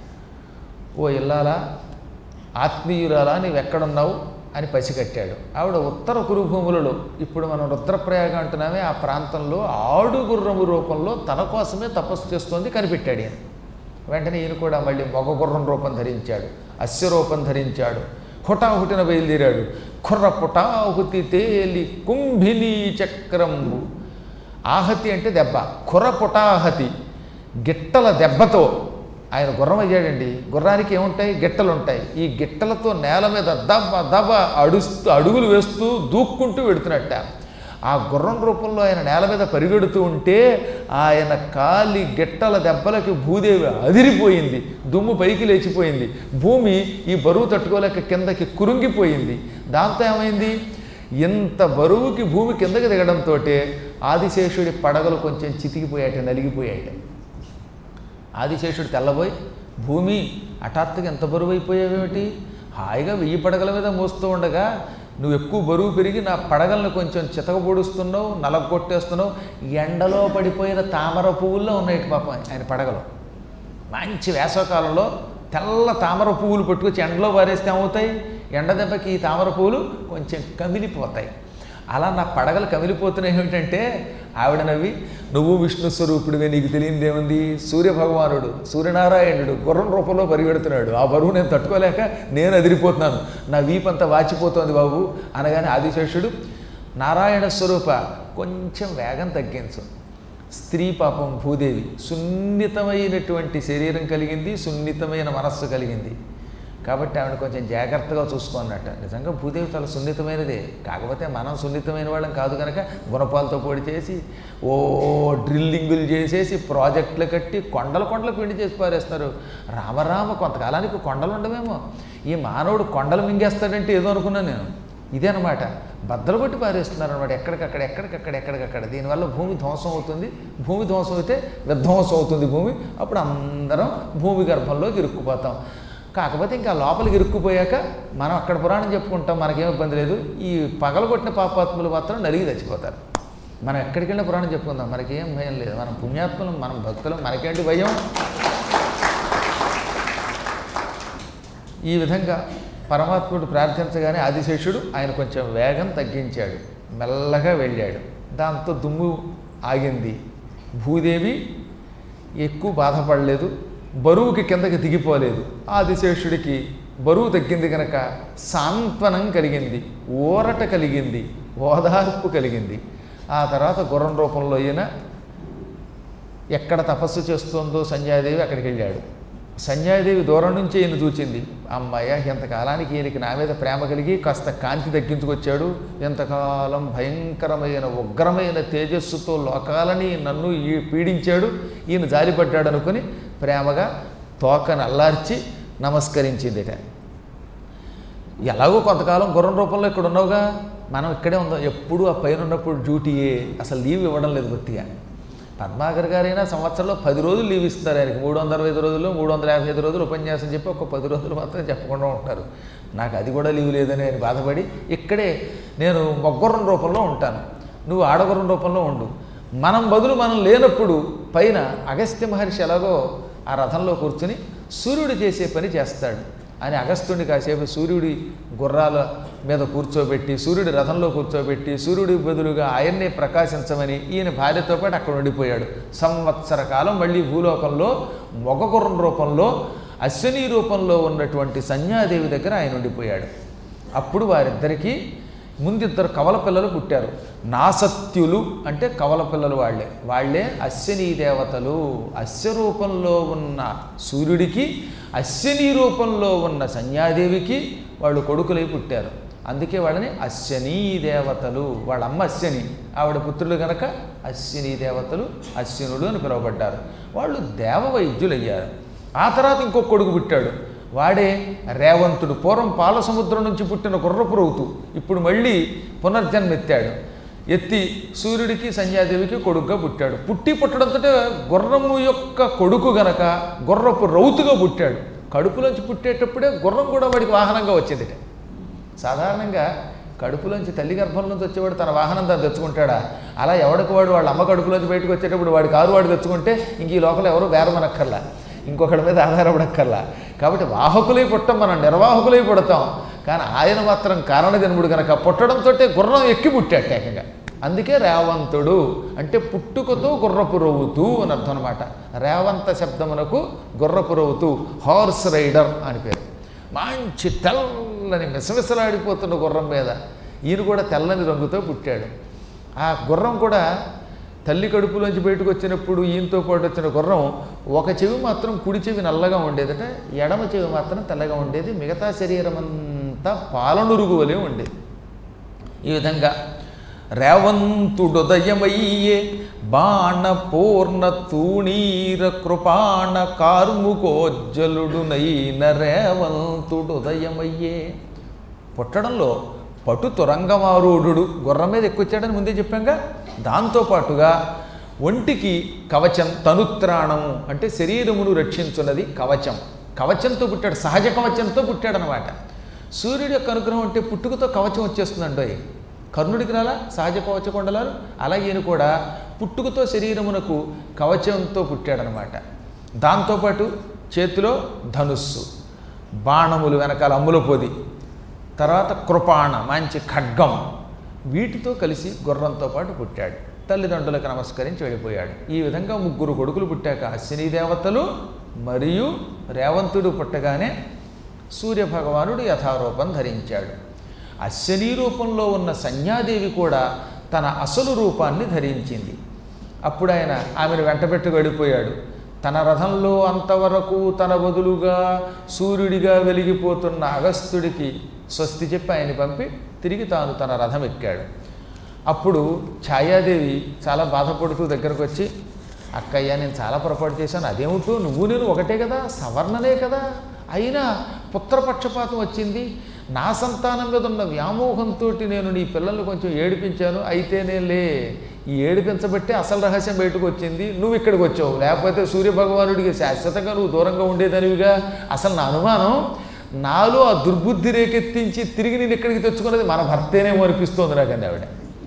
ఓ ఇల్లాలా ఆత్మీయురాలా నీవు ఎక్కడున్నావు అని పసిగట్టాడు ఆవిడ ఉత్తర కురుభూములలో ఇప్పుడు మనం రుద్రప్రయాగ అంటున్నామే ఆ ప్రాంతంలో ఆడు గుర్రము రూపంలో తన కోసమే తపస్సు చేస్తోంది కనిపెట్టాడు ఈయన వెంటనే ఈయన కూడా మళ్ళీ మగ గుర్రం రూపం ధరించాడు అస్య రూపం ధరించాడు హుటాహుటిన బయలుదేరాడు కుర్ర పుటాహుతి తేలి కుంభిని చక్రంబు ఆహతి అంటే దెబ్బ కుర్ర పుటాహతి గిట్టల దెబ్బతో ఆయన గుర్రం అయ్యాడండి గుర్రానికి ఏముంటాయి గిట్టలు ఉంటాయి ఈ గిట్టలతో నేల మీద దబ్బ దబ్బ అడుస్తూ అడుగులు వేస్తూ దూక్కుంటూ వెడుతున్నట్ట ఆ గుర్రం రూపంలో ఆయన నేల మీద పరిగెడుతూ ఉంటే ఆయన కాలి గిట్టల దెబ్బలకి భూదేవి అదిరిపోయింది దుమ్ము పైకి లేచిపోయింది భూమి ఈ బరువు తట్టుకోలేక కిందకి కురుంగిపోయింది దాంతో ఏమైంది ఇంత బరువుకి భూమి కిందకి దిగడంతో ఆదిశేషుడి పడగలు కొంచెం చితికిపోయాట నలిగిపోయాట ఆదిశేషుడు తెల్లబోయి భూమి హఠాత్తుగా ఎంత బరువు అయిపోయావేమిటి హాయిగా వెయ్యి పడగల మీద మోస్తూ ఉండగా నువ్వు ఎక్కువ బరువు పెరిగి నా పడగలను కొంచెం చితకబొడుస్తున్నావు నలగొట్టేస్తున్నావు ఎండలో పడిపోయిన తామర పువ్వుల్లో ఉన్నాయి పాపం ఆయన పడగలు మంచి వేసవకాలంలో తెల్ల తామర పువ్వులు పట్టుకొచ్చి ఎండలో పారేస్తే ఏమవుతాయి ఎండ దెబ్బకి ఈ తామర పువ్వులు కొంచెం కమిలిపోతాయి అలా నా పడగలు కమిలిపోతున్నాయి ఏమిటంటే ఆవిడ నవ్వి నువ్వు విష్ణు స్వరూపుడివే నీకు తెలియంది ఏముంది సూర్యభగవానుడు సూర్యనారాయణుడు గుర్రం రూపంలో పరిగెడుతున్నాడు ఆ బరువు నేను తట్టుకోలేక నేను అదిరిపోతున్నాను నా వీపంతా వాచిపోతోంది బాబు అనగానే ఆదిశేషుడు నారాయణ స్వరూప కొంచెం వేగం తగ్గించు స్త్రీ పాపం భూదేవి సున్నితమైనటువంటి శరీరం కలిగింది సున్నితమైన మనస్సు కలిగింది కాబట్టి ఆవిడ కొంచెం జాగ్రత్తగా చూసుకున్నట్ట నిజంగా భూదేవి చాలా సున్నితమైనదే కాకపోతే మనం సున్నితమైన వాళ్ళం కాదు కనుక గుణపాలతో పొడి చేసి ఓ డ్రిల్లింగులు చేసేసి ప్రాజెక్టులు కట్టి కొండల కొండలు పిండి చేసి పారేస్తున్నారు రామరామ కొంతకాలానికి కొండలు ఉండవేమో ఈ మానవుడు కొండలు మింగేస్తాడంటే ఏదో అనుకున్నాను నేను ఇదే అనమాట బద్దలు కొట్టి పారేస్తున్నారు అనమాట ఎక్కడికక్కడ ఎక్కడికక్కడ ఎక్కడికక్కడ దీనివల్ల భూమి ధ్వంసం అవుతుంది భూమి ధ్వంసం అయితే విధ్వంసం అవుతుంది భూమి అప్పుడు అందరం భూమి గర్భంలోకి ఇరుక్కుపోతాం కాకపోతే ఇంకా లోపలికి ఇరుక్కుపోయాక మనం అక్కడ పురాణం చెప్పుకుంటాం మనకేం ఇబ్బంది లేదు ఈ పగలగొట్టిన పాపాత్ములు మాత్రం నలిగి చచ్చిపోతారు మనం ఎక్కడికి వెళ్ళిన పురాణం చెప్పుకుందాం మనకేం భయం లేదు మనం పుణ్యాత్ములం మనం భక్తులం మనకేంటి భయం ఈ విధంగా పరమాత్ముడు ప్రార్థించగానే ఆదిశేషుడు ఆయన కొంచెం వేగం తగ్గించాడు మెల్లగా వెళ్ళాడు దాంతో దుమ్ము ఆగింది భూదేవి ఎక్కువ బాధపడలేదు బరువుకి కిందకి దిగిపోలేదు ఆదిశేషుడికి బరువు తగ్గింది కనుక సాంత్వనం కలిగింది ఊరట కలిగింది ఓదార్పు కలిగింది ఆ తర్వాత గుర్రం రూపంలో ఈయన ఎక్కడ తపస్సు చేస్తుందో సంధ్యాదేవి అక్కడికి వెళ్ళాడు సంధ్యాదేవి దూరం నుంచి ఈయన చూచింది అమ్మాయ ఇంతకాలానికి ఈయనకి నా మీద ప్రేమ కలిగి కాస్త కాంతి తగ్గించుకొచ్చాడు ఇంతకాలం భయంకరమైన ఉగ్రమైన తేజస్సుతో లోకాలని నన్ను ఈ పీడించాడు ఈయన జాలిపడ్డాడు అనుకుని ప్రేమగా తోకను అల్లార్చి నమస్కరించిందిట ఎలాగో కొంతకాలం గుర్రం రూపంలో ఇక్కడ ఉన్నావుగా మనం ఇక్కడే ఉందాం ఎప్పుడు ఆ పైన ఉన్నప్పుడు డ్యూటీయే అసలు లీవ్ ఇవ్వడం లేదు బొత్తిగా పద్మాకర్ గారైనా సంవత్సరంలో పది రోజులు లీవ్ ఇస్తున్నారు ఆయనకి మూడు వందల అరవై ఐదు రోజులు మూడు వందల యాభై ఐదు రోజులు ఉపన్యాసం చెప్పి ఒక పది రోజులు మాత్రం చెప్పకుండా ఉంటారు నాకు అది కూడా లీవ్ లేదని ఆయన బాధపడి ఇక్కడే నేను మొగ్గొర్రం రూపంలో ఉంటాను నువ్వు ఆడగుర్రం రూపంలో ఉండు మనం బదులు మనం లేనప్పుడు పైన అగస్త్య మహర్షి ఎలాగో ఆ రథంలో కూర్చుని సూర్యుడు చేసే పని చేస్తాడు అని అగస్త్యుడిని కాసేపు సూర్యుడి గుర్రాల మీద కూర్చోబెట్టి సూర్యుడి రథంలో కూర్చోబెట్టి సూర్యుడి బదులుగా ఆయన్నే ప్రకాశించమని ఈయన భార్యతో పాటు అక్కడ ఉండిపోయాడు సంవత్సర కాలం మళ్ళీ భూలోకంలో మొగ గుర్రం రూపంలో అశ్విని రూపంలో ఉన్నటువంటి సంధ్యాదేవి దగ్గర ఆయన ఉండిపోయాడు అప్పుడు వారిద్దరికీ ముందిద్దరు కవల పిల్లలు పుట్టారు నాసత్యులు అంటే కవల పిల్లలు వాళ్ళే వాళ్ళే అశ్విని దేవతలు అశ్వ రూపంలో ఉన్న సూర్యుడికి అశ్విని రూపంలో ఉన్న సంధ్యాదేవికి వాళ్ళు కొడుకులై పుట్టారు అందుకే వాళ్ళని అశ్వనీ దేవతలు వాళ్ళ అమ్మ అశ్వని ఆవిడ పుత్రులు గనక అశ్విని దేవతలు అశ్వినుడు అని పిలువబడ్డారు వాళ్ళు దేవ వైద్యులయ్యారు ఆ తర్వాత ఇంకొక కొడుకు పుట్టాడు వాడే రేవంతుడు పూర్వం పాల సముద్రం నుంచి పుట్టిన గుర్రపు రౌతు ఇప్పుడు మళ్ళీ పునర్జన్మెత్తాడు ఎత్తి సూర్యుడికి సంధ్యాదేవికి కొడుకుగా పుట్టాడు పుట్టి పుట్టడంతో గుర్రము యొక్క కొడుకు గనక గుర్రపు రౌతుగా పుట్టాడు కడుపులోంచి పుట్టేటప్పుడే గుర్రం కూడా వాడికి వాహనంగా వచ్చింది సాధారణంగా కడుపులోంచి తల్లి గర్భం నుంచి వచ్చేవాడు తన వాహనం తను తెచ్చుకుంటాడా అలా ఎవడికి వాడు వాళ్ళ అమ్మ కడుపులోంచి బయటకు వచ్చేటప్పుడు వాడి కారు వాడు తెచ్చుకుంటే ఇంక ఈ లోపల ఎవరు బేరమనక్కర్లా ఇంకొకటి మీద ఆధారపడక్కర్లా కాబట్టి వాహకులై పుట్టం మనం నిర్వాహకులై పుడతాం కానీ ఆయన మాత్రం కారణజన్ముడు కనుక పుట్టడంతో గుర్రం ఎక్కి పుట్టాడు ఏకంగా అందుకే రేవంతుడు అంటే పుట్టుకతో గుర్రపు రవ్వుతూ అని అర్థం అనమాట రేవంత శబ్దమునకు గుర్రపు రవ్వుతూ హార్స్ రైడర్ అని పేరు మంచి తెల్లని మిసమిసలాడిపోతున్న గుర్రం మీద ఈయన కూడా తెల్లని రంగుతో పుట్టాడు ఆ గుర్రం కూడా తల్లి కడుపులోంచి బయటకు వచ్చినప్పుడు ఈయనతో పాటు వచ్చిన గుర్రం ఒక చెవి మాత్రం కుడి చెవి నల్లగా ఉండేదట ఎడమ చెవి మాత్రం తెల్లగా ఉండేది మిగతా శరీరం అంతా పాలనురుగు వలె ఉండేది ఈ విధంగా రేవంతుడుదయమయ్యే బాణ పూర్ణ తూణీర కృపాణ కార్ముకోజ్జలుడునైన రేవంతుడుదయమయ్యే పుట్టడంలో పటు తురంగమారూఢుడు గుర్రం మీద ఎక్కువచ్చాడని ముందే చెప్పాంగా దాంతోపాటుగా ఒంటికి కవచం తనుత్రాణము అంటే శరీరమును రక్షించున్నది కవచం కవచంతో పుట్టాడు సహజ కవచంతో పుట్టాడనమాట సూర్యుడి యొక్క అనుగ్రహం అంటే పుట్టుకతో కవచం వచ్చేస్తుందండి కర్ణుడికి రాలా సహజ కవచ కొండలాలు అలా ఈయన కూడా పుట్టుకతో శరీరమునకు కవచంతో పుట్టాడనమాట దాంతోపాటు చేతిలో ధనుస్సు బాణములు వెనకాల అమ్ముల పొది తర్వాత కృపాణ మంచి ఖడ్గం వీటితో కలిసి గుర్రంతో పాటు పుట్టాడు తల్లిదండ్రులకు నమస్కరించి వెళ్ళిపోయాడు ఈ విధంగా ముగ్గురు కొడుకులు పుట్టాక అశ్విని దేవతలు మరియు రేవంతుడు పుట్టగానే సూర్యభగవానుడు యథారూపం ధరించాడు అశ్విని రూపంలో ఉన్న సంధ్యాదేవి కూడా తన అసలు రూపాన్ని ధరించింది అప్పుడు ఆయన ఆమెను వెంటబెట్టు వెళ్ళిపోయాడు తన రథంలో అంతవరకు తన బదులుగా సూర్యుడిగా వెలిగిపోతున్న అగస్త్యుడికి స్వస్తి చెప్పి ఆయన పంపి తిరిగి తాను తన రథం ఎక్కాడు అప్పుడు ఛాయాదేవి చాలా బాధపడుతూ దగ్గరకు వచ్చి అక్కయ్య నేను చాలా పొరపాటు చేశాను అదేమిటో నువ్వు నేను ఒకటే కదా సవర్ణనే కదా అయినా పుత్రపక్షపాతం వచ్చింది నా సంతానం మీద ఉన్న వ్యామోహంతో నేను నీ పిల్లల్ని కొంచెం ఏడిపించాను అయితేనే లే ఈ ఏడిపించబట్టే అసలు రహస్యం బయటకు వచ్చింది నువ్వు ఇక్కడికి వచ్చావు లేకపోతే సూర్యభగవానుడికి శాశ్వతంగా నువ్వు దూరంగా ఉండేదానివిగా అసలు నా అనుమానం నాలో ఆ దుర్బుద్ధి రేకెత్తించి తిరిగి నేను ఇక్కడికి తెచ్చుకున్నది మన భర్తేనేమో అనిపిస్తోంది నాకండి ఆవిడ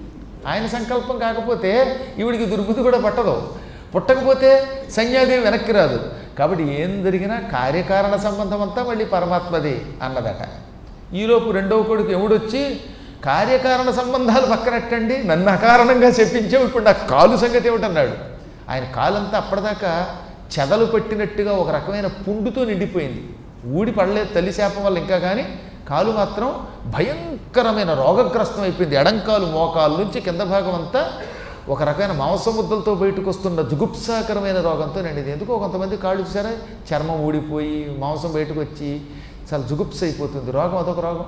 ఆయన సంకల్పం కాకపోతే ఈవిడికి దుర్బుద్ధి కూడా పట్టదు పుట్టకపోతే సంధ్యాదేవి వెనక్కి రాదు కాబట్టి ఏం జరిగినా కార్యకారణ సంబంధం అంతా మళ్ళీ పరమాత్మది అన్నదట ఈలోపు రెండవ కొడుకు ఎవడొచ్చి కార్యకారణ సంబంధాలు పక్కనట్టండి నన్ను అకారణంగా చెప్పించావు ఇప్పుడు నా కాలు సంగతి ఏమిటన్నాడు ఆయన కాలంతా అప్పటిదాకా చెదలు పెట్టినట్టుగా ఒక రకమైన పుండుతో నిండిపోయింది ఊడి పడలేదు తల్లి శాపం వల్ల ఇంకా కానీ కాలు మాత్రం భయంకరమైన రోగగ్రస్తం అయిపోయింది ఎడంకాలు మోకాలు నుంచి కింద భాగం అంతా ఒక రకమైన మాంసముద్దలతో బయటకు వస్తున్న జుగుప్సాకరమైన రోగంతో నిండింది ఎందుకో కొంతమంది కాళ్ళు చూసారా చర్మం ఊడిపోయి మాంసం బయటకు వచ్చి చాలా జుగుప్స అయిపోతుంది రోగం అదొక రోగం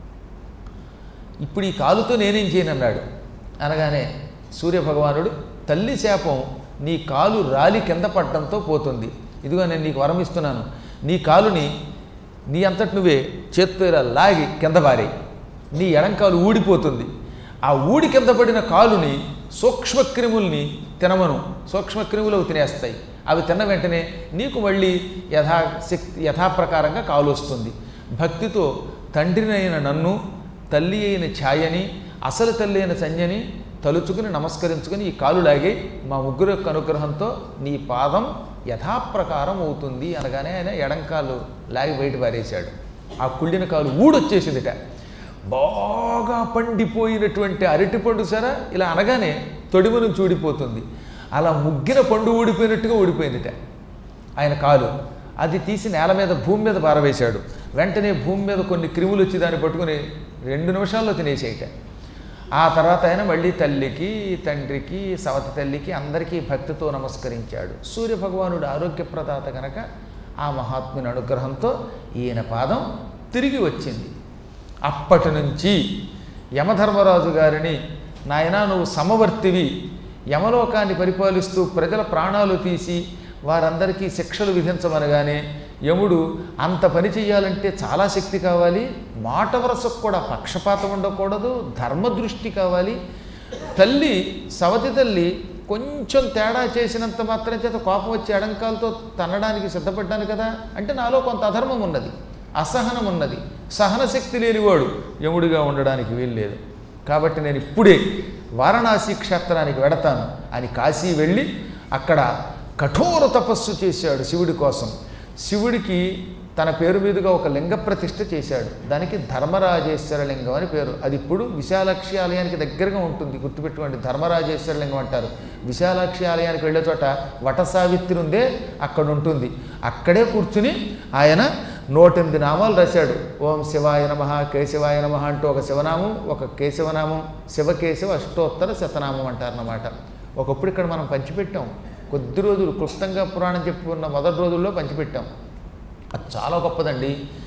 ఇప్పుడు ఈ కాలుతో నేనేం చేయనన్నాడు అనగానే సూర్యభగవానుడు తల్లి శాపం నీ కాలు రాలి కింద పడడంతో పోతుంది ఇదిగో నేను నీకు వరం ఇస్తున్నాను నీ కాలుని నీ అంతటి నువ్వే చేత్తో ఇలా లాగి కింద పారేయి నీ ఎడంకాలు ఊడిపోతుంది ఆ ఊడి కింద పడిన కాలుని సూక్ష్మక్రిముల్ని తినమను సూక్ష్మక్రిములు అవి తినేస్తాయి అవి తిన్న వెంటనే నీకు మళ్ళీ యథా శక్తి యథాప్రకారంగా కాలు వస్తుంది భక్తితో తండ్రినైన నన్ను తల్లి అయిన ఛాయని అసలు తల్లి అయిన సంజని తలుచుకుని నమస్కరించుకుని ఈ కాలు లాగి మా ముగ్గురు యొక్క అనుగ్రహంతో నీ పాదం యథాప్రకారం అవుతుంది అనగానే ఆయన ఎడంకాలు లాగి బయట పారేశాడు ఆ కుళ్ళిన కాలు ఊడొచ్చేసిందిట బాగా పండిపోయినటువంటి అరటిపండు సరా ఇలా అనగానే తొడిమ నుంచి ఊడిపోతుంది అలా ముగ్గిన పండు ఊడిపోయినట్టుగా ఊడిపోయిందిట ఆయన కాలు అది తీసి నేల మీద భూమి మీద పారవేశాడు వెంటనే భూమి మీద కొన్ని క్రిములు వచ్చి దాన్ని పట్టుకుని రెండు నిమిషాల్లో తినేసేయట ఆ తర్వాత ఆయన మళ్ళీ తల్లికి తండ్రికి సవతి తల్లికి అందరికీ భక్తితో నమస్కరించాడు సూర్యభగవానుడు ఆరోగ్యప్రదాత కనుక ఆ మహాత్ముని అనుగ్రహంతో ఈయన పాదం తిరిగి వచ్చింది అప్పటి నుంచి యమధర్మరాజు గారిని నాయనా నువ్వు సమవర్తివి యమలోకాన్ని పరిపాలిస్తూ ప్రజల ప్రాణాలు తీసి వారందరికీ శిక్షలు విధించమనగానే యముడు అంత పని చెయ్యాలంటే చాలా శక్తి కావాలి మాట వరసకు కూడా పక్షపాతం ఉండకూడదు ధర్మదృష్టి కావాలి తల్లి సవతి తల్లి కొంచెం తేడా చేసినంత మాత్రం చేత కోపం వచ్చి ఎడంకాలతో తన్నడానికి సిద్ధపడ్డాను కదా అంటే నాలో కొంత అధర్మం ఉన్నది అసహనం ఉన్నది సహనశక్తి లేనివాడు యముడిగా ఉండడానికి వీల్లేదు కాబట్టి నేను ఇప్పుడే వారణాసి క్షేత్రానికి వెడతాను అని కాశీ వెళ్ళి అక్కడ కఠోర తపస్సు చేశాడు శివుడి కోసం శివుడికి తన పేరు మీదుగా ఒక లింగ ప్రతిష్ఠ చేశాడు దానికి ధర్మరాజేశ్వర లింగం అని పేరు అది ఇప్పుడు విశాలాక్షి ఆలయానికి దగ్గరగా ఉంటుంది గుర్తుపెట్టుకోండి ధర్మరాజేశ్వర లింగం అంటారు విశాలాక్షి ఆలయానికి వెళ్ళే చోట వట సావిత్రి ఉందే అక్కడ ఉంటుంది అక్కడే కూర్చుని ఆయన నూటెనిమిది నామాలు రాశాడు ఓం శివాయ నమ కేశవాయ నమ అంటూ ఒక శివనామం ఒక కేశవనామం శివకేశవ అష్టోత్తర శతనామం అంటారన్నమాట ఒకప్పుడు ఇక్కడ మనం పంచిపెట్టాం కొద్ది రోజులు క్లుప్తంగా పురాణం చెప్పుకున్న మొదటి రోజుల్లో పంచిపెట్టాం అది చాలా గొప్పదండి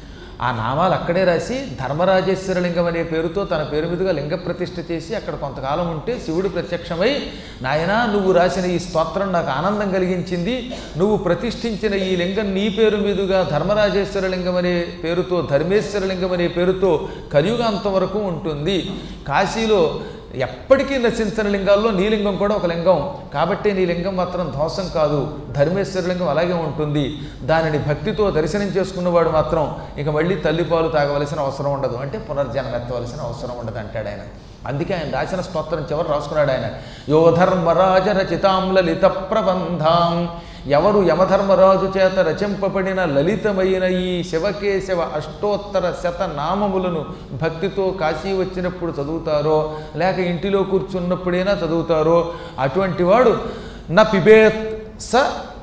ఆ నామాలు అక్కడే రాసి ధర్మరాజేశ్వర లింగం అనే పేరుతో తన పేరు మీదుగా లింగ ప్రతిష్ఠ చేసి అక్కడ కొంతకాలం ఉంటే శివుడు ప్రత్యక్షమై నాయనా నువ్వు రాసిన ఈ స్తోత్రం నాకు ఆనందం కలిగించింది నువ్వు ప్రతిష్ఠించిన ఈ లింగం నీ పేరు మీదుగా ధర్మరాజేశ్వర లింగం అనే పేరుతో ధర్మేశ్వర లింగం అనే పేరుతో కలియుగాంతం వరకు ఉంటుంది కాశీలో ఎప్పటికీ నశించని లింగాల్లో నీ లింగం కూడా ఒక లింగం కాబట్టి నీ లింగం మాత్రం ధ్వంసం కాదు ధర్మేశ్వర లింగం అలాగే ఉంటుంది దానిని భక్తితో దర్శనం చేసుకున్నవాడు మాత్రం ఇక మళ్ళీ తల్లిపాలు తాగవలసిన అవసరం ఉండదు అంటే పునర్జన్మ ఎత్తవలసిన అవసరం ఉండదు అంటాడు ఆయన అందుకే ఆయన రాసిన స్తోత్రం చివరి రాసుకున్నాడు ఆయన యో ధర్మరాజ రచితాం లలిత ప్రబంధాం ఎవరు యమధర్మరాజు చేత రచింపబడిన లలితమైన ఈ శివకేశవ అష్టోత్తర శత నామములను భక్తితో కాశీ వచ్చినప్పుడు చదువుతారో లేక ఇంటిలో కూర్చున్నప్పుడైనా చదువుతారో అటువంటి వాడు నా పిబేత్ స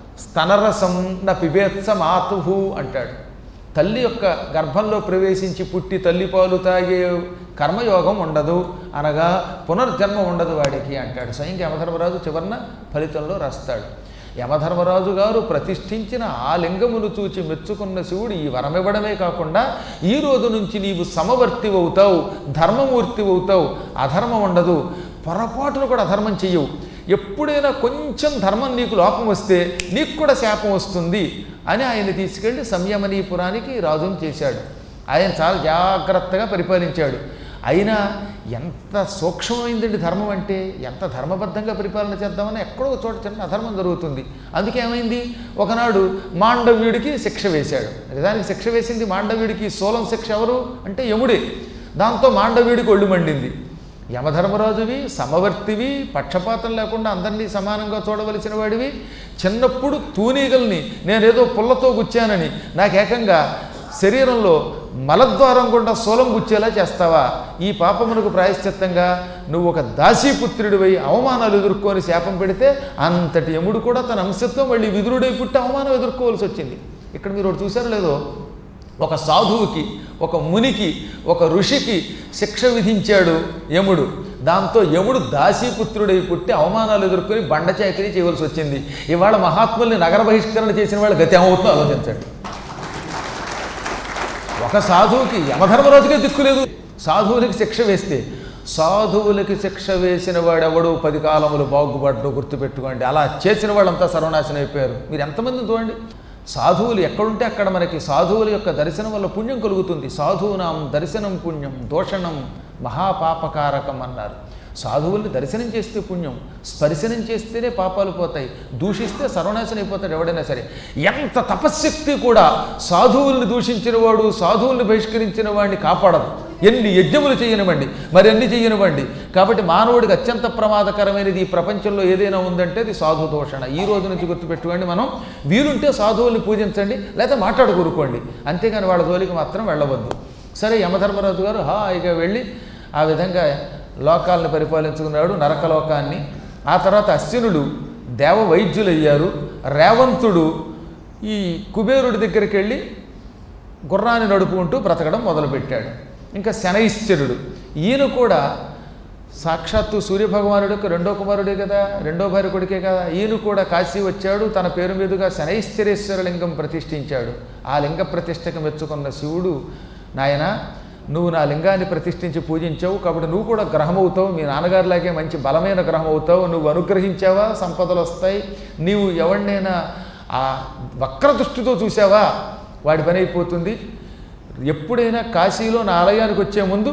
స్తనరసం నా పిబేత్స మాతుహు అంటాడు తల్లి యొక్క గర్భంలో ప్రవేశించి పుట్టి తల్లి పాలు తాగే కర్మయోగం ఉండదు అనగా పునర్జన్మ ఉండదు వాడికి అంటాడు స్వయంగా యమధర్మరాజు చివరన ఫలితంలో రాస్తాడు యమధర్మరాజు గారు ప్రతిష్ఠించిన ఆ లింగమును చూచి మెచ్చుకున్న శివుడు ఈ వరమివ్వడమే కాకుండా ఈ రోజు నుంచి నీవు సమవర్తి అవుతావు ధర్మమూర్తి అవుతావు అధర్మం ఉండదు పొరపాటును కూడా అధర్మం చెయ్యవు ఎప్పుడైనా కొంచెం ధర్మం నీకు లోపం వస్తే నీకు కూడా శాపం వస్తుంది అని ఆయన తీసుకెళ్ళి సంయమనీపురానికి రాజును చేశాడు ఆయన చాలా జాగ్రత్తగా పరిపాలించాడు అయినా ఎంత సూక్ష్మమైందండి ధర్మం అంటే ఎంత ధర్మబద్ధంగా పరిపాలన చేద్దామని ఎక్కడో ఒక చోట చిన్న అధర్మం జరుగుతుంది అందుకే ఏమైంది ఒకనాడు మాండవ్యుడికి శిక్ష వేశాడు నిజానికి శిక్ష వేసింది మాండవ్యుడికి సోలం శిక్ష ఎవరు అంటే యముడే దాంతో మాండవ్యుడికి ఒళ్ళు మండింది యమధర్మరాజువి సమవర్తివి పక్షపాతం లేకుండా అందరినీ సమానంగా చూడవలసిన వాడివి చిన్నప్పుడు తూనీగల్ని నేనేదో పుల్లతో గుచ్చానని నాకు ఏకంగా శరీరంలో మలద్వారం గుండా సోలం గుచ్చేలా చేస్తావా ఈ పాపమునకు ప్రాయశ్చిత్తంగా నువ్వు ఒక దాసీపుత్రుడివై అవమానాలు ఎదుర్కొని శాపం పెడితే అంతటి యముడు కూడా తన అంశత్వం మళ్ళీ విదురుడై పుట్టి అవమానం ఎదుర్కోవాల్సి వచ్చింది ఇక్కడ మీరు ఒకటి చూసారో లేదో ఒక సాధువుకి ఒక మునికి ఒక ఋషికి శిక్ష విధించాడు యముడు దాంతో యముడు దాసీపుత్రుడై పుట్టి అవమానాలు ఎదుర్కొని బండ చాకరీ చేయవలసి వచ్చింది ఇవాళ మహాత్ముల్ని నగర బహిష్కరణ చేసిన వాళ్ళ గతి ఏమవుతుందో ఆలోచించండి ఒక సాధువుకి యమధర్మరాజుకే దిక్కులేదు సాధువులకి శిక్ష వేస్తే సాధువులకి శిక్ష వేసిన వాడెవడు పది కాలములు బాగుపడ్డు గుర్తుపెట్టుకోండి అలా చేసిన వాళ్ళంతా సర్వనాశనం అయిపోయారు మీరు ఎంతమందిని చూడండి సాధువులు ఎక్కడుంటే అక్కడ మనకి సాధువుల యొక్క దర్శనం వల్ల పుణ్యం కలుగుతుంది సాధువునాం దర్శనం పుణ్యం దోషణం మహాపాపకారకం అన్నారు సాధువుల్ని దర్శనం చేస్తే పుణ్యం స్పర్శనం చేస్తేనే పాపాలు పోతాయి దూషిస్తే సర్వనాశనం అయిపోతాడు ఎవడైనా సరే ఎంత తపశ్శక్తి కూడా సాధువుల్ని దూషించిన వాడు సాధువుల్ని బహిష్కరించిన వాడిని కాపాడదు ఎన్ని యజ్ఞములు చేయనివ్వండి మరి ఎన్ని చేయనివ్వండి కాబట్టి మానవుడికి అత్యంత ప్రమాదకరమైనది ఈ ప్రపంచంలో ఏదైనా ఉందంటే అది సాధు దూషణ ఈ రోజు నుంచి గుర్తుపెట్టుకోండి మనం వీలుంటే సాధువుల్ని పూజించండి లేకపోతే మాట్లాడుకూరుకోండి అంతేగాని వాళ్ళ జోలికి మాత్రం వెళ్ళవద్దు సరే యమధర్మరాజు గారు హాయిగా వెళ్ళి ఆ విధంగా లోకాలను పరిపాలించుకున్నాడు నరకలోకాన్ని ఆ తర్వాత అశ్వినుడు దేవ వైద్యులయ్యారు రేవంతుడు ఈ కుబేరుడి దగ్గరికి వెళ్ళి గుర్రాన్ని నడుపుకుంటూ బ్రతకడం మొదలుపెట్టాడు ఇంకా శనైశ్చరుడు ఈయన కూడా సాక్షాత్తు సూర్యభగవానుడు యొక్క రెండో కుమారుడే కదా రెండో భార్య కొడుకే కదా ఈయన కూడా కాశీ వచ్చాడు తన పేరు మీదుగా శనైశ్చరేశ్వర లింగం ప్రతిష్ఠించాడు ఆ లింగ ప్రతిష్టకు మెచ్చుకున్న శివుడు నాయన నువ్వు నా లింగాన్ని ప్రతిష్ఠించి పూజించావు కాబట్టి నువ్వు కూడా గ్రహం అవుతావు మీ నాన్నగారిలాగే మంచి బలమైన గ్రహం అవుతావు నువ్వు అనుగ్రహించావా సంపదలు వస్తాయి నీవు ఎవరినైనా ఆ వక్ర దృష్టితో చూసావా వాడి పని అయిపోతుంది ఎప్పుడైనా కాశీలో నా ఆలయానికి వచ్చే ముందు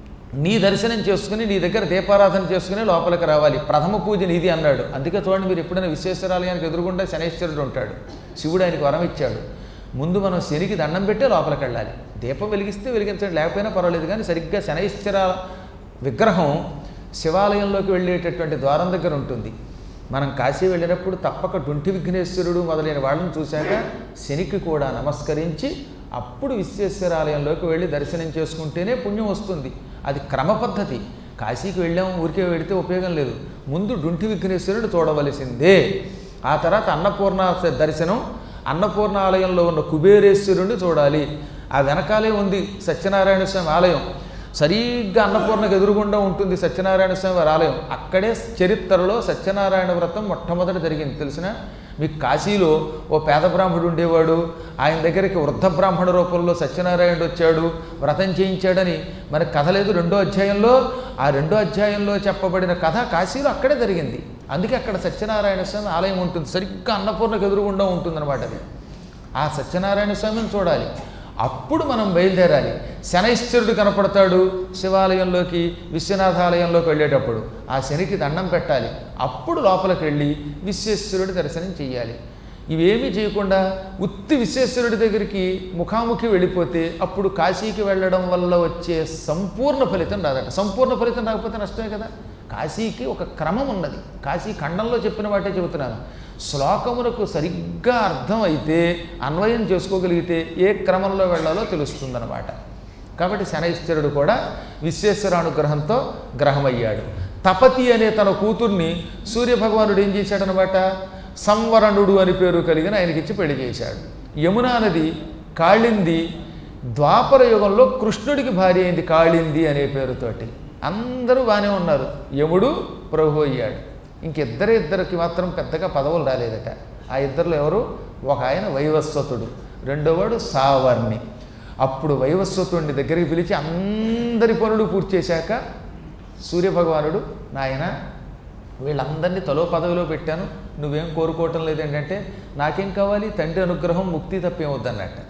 నీ దర్శనం చేసుకుని నీ దగ్గర దీపారాధన చేసుకుని లోపలికి రావాలి ప్రథమ పూజ నీది అన్నాడు అందుకే చూడండి మీరు ఎప్పుడైనా విశ్వేశ్వరాలయానికి ఎదురుగుండా శనేశ్వరుడు ఉంటాడు శివుడు ఆయనకు వరం ఇచ్చాడు ముందు మనం శనికి దండం పెట్టే లోపలికి వెళ్ళాలి దీపం వెలిగిస్తే వెలిగించండి లేకపోయినా పర్వాలేదు కానీ సరిగ్గా శనైశ్వర విగ్రహం శివాలయంలోకి వెళ్ళేటటువంటి ద్వారం దగ్గర ఉంటుంది మనం కాశీ వెళ్ళినప్పుడు తప్పక డుంటి విఘ్నేశ్వరుడు మొదలైన వాళ్ళని చూశాక శనికి కూడా నమస్కరించి అప్పుడు విశ్వేశ్వరాలయంలోకి వెళ్ళి దర్శనం చేసుకుంటేనే పుణ్యం వస్తుంది అది క్రమ పద్ధతి కాశీకి వెళ్ళాం ఊరికే వెళితే ఉపయోగం లేదు ముందు డుంటి విఘ్నేశ్వరుడు చూడవలసిందే ఆ తర్వాత అన్నపూర్ణ దర్శనం అన్నపూర్ణ ఆలయంలో ఉన్న కుబేరేశ్వరుడిని చూడాలి ఆ వెనకాలే ఉంది సత్యనారాయణ స్వామి ఆలయం సరిగ్గా అన్నపూర్ణకు ఎదురుగుండా ఉంటుంది సత్యనారాయణ స్వామి వారి ఆలయం అక్కడే చరిత్రలో సత్యనారాయణ వ్రతం మొట్టమొదట జరిగింది తెలిసిన మీకు కాశీలో ఓ పేద బ్రాహ్మడు ఉండేవాడు ఆయన దగ్గరికి వృద్ధ బ్రాహ్మణ రూపంలో సత్యనారాయణుడు వచ్చాడు వ్రతం చేయించాడని మనకు కథ లేదు రెండో అధ్యాయంలో ఆ రెండో అధ్యాయంలో చెప్పబడిన కథ కాశీలో అక్కడే జరిగింది అందుకే అక్కడ సత్యనారాయణ స్వామి ఆలయం ఉంటుంది సరిగ్గా అన్నపూర్ణకు ఎదురుగుండా ఉంటుందన్నమాట అది ఆ సత్యనారాయణ స్వామిని చూడాలి అప్పుడు మనం బయలుదేరాలి శనైశ్వరుడు కనపడతాడు శివాలయంలోకి విశ్వనాథాలయంలోకి వెళ్ళేటప్పుడు ఆ శనికి దండం పెట్టాలి అప్పుడు లోపలికి వెళ్ళి విశ్వేశ్వరుడి దర్శనం చేయాలి ఇవేమీ చేయకుండా ఉత్తి విశ్వేశ్వరుడి దగ్గరికి ముఖాముఖి వెళ్ళిపోతే అప్పుడు కాశీకి వెళ్ళడం వల్ల వచ్చే సంపూర్ణ ఫలితం రాదట సంపూర్ణ ఫలితం రాకపోతే నష్టమే కదా కాశీకి ఒక క్రమం ఉన్నది కాశీ ఖండంలో చెప్పిన వాటే చెబుతున్నాను శ్లోకములకు సరిగ్గా అర్థం అయితే అన్వయం చేసుకోగలిగితే ఏ క్రమంలో వెళ్ళాలో తెలుస్తుందన్నమాట కాబట్టి శనైశ్వరుడు కూడా విశ్వేశ్వరానుగ్రహంతో గ్రహమయ్యాడు తపతి అనే తన కూతుర్ని సూర్యభగవానుడు ఏం చేశాడనమాట సంవరణుడు అని పేరు కలిగిన ఆయనకిచ్చి పెళ్లి చేశాడు యమునా నది కాళింది ద్వాపర యుగంలో కృష్ణుడికి భార్య అయింది కాళింది అనే పేరుతోటి అందరూ బాగానే ఉన్నారు యముడు ప్రభు అయ్యాడు ఇంకిద్దరు ఇద్దరికి మాత్రం పెద్దగా పదవులు రాలేదట ఆ ఇద్దరిలో ఎవరు ఒక ఆయన వైవస్వతుడు రెండోవాడు సావర్ణి అప్పుడు వైవస్వతుడిని దగ్గరికి పిలిచి అందరి పనులు పూర్తి చేశాక సూర్యభగవానుడు నాయన వీళ్ళందరినీ తలో పదవిలో పెట్టాను నువ్వేం కోరుకోవటం లేదేంటంటే నాకేం కావాలి తండ్రి అనుగ్రహం ముక్తి తప్పేమొద్దన్నట్ట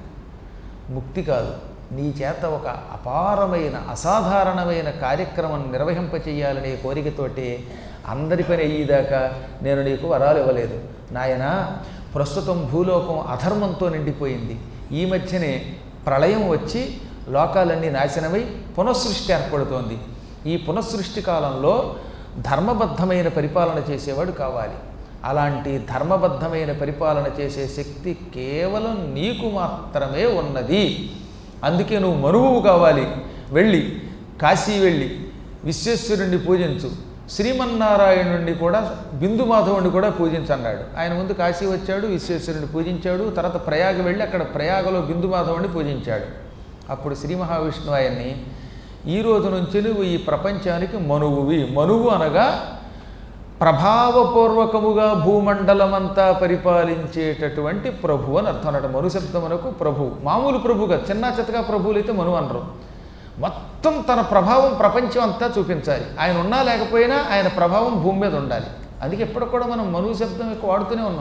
ముక్తి కాదు నీ చేత ఒక అపారమైన అసాధారణమైన కార్యక్రమం నిర్వహింపచేయాలనే కోరికతోటి అందరి పని అయ్యేదాకా నేను నీకు వరాలు ఇవ్వలేదు నాయన ప్రస్తుతం భూలోకం అధర్మంతో నిండిపోయింది ఈ మధ్యనే ప్రళయం వచ్చి లోకాలన్నీ నాశనమై పునఃసృష్టి ఏర్పడుతోంది ఈ పునఃసృష్టి కాలంలో ధర్మబద్ధమైన పరిపాలన చేసేవాడు కావాలి అలాంటి ధర్మబద్ధమైన పరిపాలన చేసే శక్తి కేవలం నీకు మాత్రమే ఉన్నది అందుకే నువ్వు మనువువు కావాలి వెళ్ళి కాశీ వెళ్ళి విశ్వేశ్వరుణ్ణి పూజించు శ్రీమన్నారాయణుణ్ణి కూడా బిందు మాధవుణ్ణి కూడా పూజించన్నాడు ఆయన ముందు కాశీ వచ్చాడు విశ్వేశ్వరుని పూజించాడు తర్వాత ప్రయాగ వెళ్ళి అక్కడ ప్రయాగలో బిందు మాధవుణ్ణి పూజించాడు అప్పుడు శ్రీ మహావిష్ణువు ఆయన్ని ఈ రోజు నుంచి నువ్వు ఈ ప్రపంచానికి మనువువి మనువు అనగా ప్రభావపూర్వకముగా భూమండలమంతా పరిపాలించేటటువంటి ప్రభు అని అర్థం అన్నట్టు మను శబ్దమునకు ప్రభు మామూలు ప్రభుగా చిన్న చితగా ప్రభువులు అయితే మను అనరు మొత్తం తన ప్రభావం ప్రపంచం అంతా చూపించాలి ఆయన ఉన్నా లేకపోయినా ఆయన ప్రభావం భూమి మీద ఉండాలి అందుకే ఎప్పుడు కూడా మనం మనువు శబ్దం ఎక్కువ వాడుతూనే ఉన్నాం